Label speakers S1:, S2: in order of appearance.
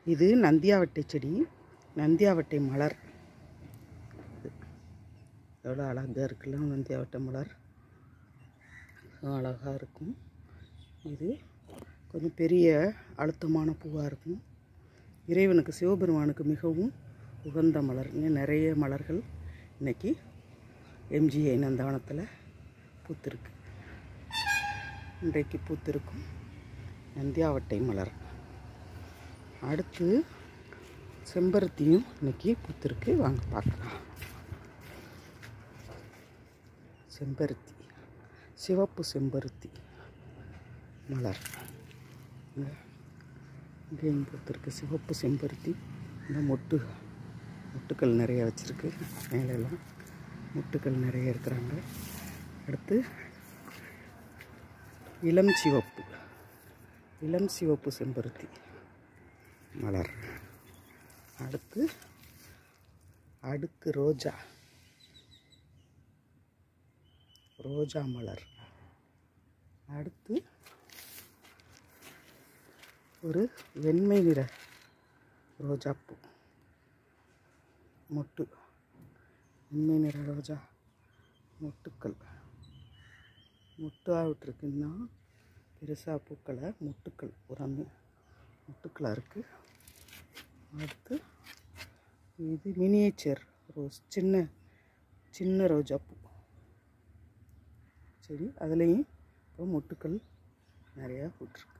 S1: இது நந்தியாவட்டை செடி நந்தியாவட்டை மலர் எவ்வளோ அழகாக இருக்குல்ல நந்தியாவட்டை மலர் அழகாக இருக்கும் இது கொஞ்சம் பெரிய அழுத்தமான பூவாக இருக்கும் இறைவனுக்கு சிவபெருமானுக்கு மிகவும் உகந்த மலர் இன்னும் நிறைய மலர்கள் இன்னைக்கு எம்ஜிஐ நந்தவனத்தில் பூத்திருக்கு இன்றைக்கு பூத்திருக்கும் நந்தியாவட்டை மலர் அடுத்து செம்பருத்தியும் இன்னைக்கு பூத்திருக்கு வாங்க பார்க்கலாம் செம்பருத்தி சிவப்பு செம்பருத்தி மலர் இங்க இங்கேயும் பூத்திருக்கு சிவப்பு செம்பருத்தி இந்த மொட்டு மொட்டுக்கள் நிறைய வச்சுருக்கு மேலெல்லாம் மொட்டுக்கள் நிறைய இருக்கிறாங்க அடுத்து இளம் சிவப்பு இளம் சிவப்பு செம்பருத்தி மலர் அடுத்து அடுக்கு ரோஜா ரோஜா மலர் அடுத்து ஒரு வெண்மை நிற ரோஜாப்பூ மொட்டு வெண்மை நிற ரோஜா மொட்டுக்கள் மொட்டாக விட்டுருக்குன்னா பெருசாக பூக்களை மொட்டுக்கள் ஒரு அம்மி மொட்டுக்களாக இருக்குது அடுத்து இது மினியேச்சர் ரோஸ் சின்ன சின்ன ரோஜாப்பூ சரி அதுலேயும் இப்போ மொட்டுக்கள் நிறையா விட்டுருக்கு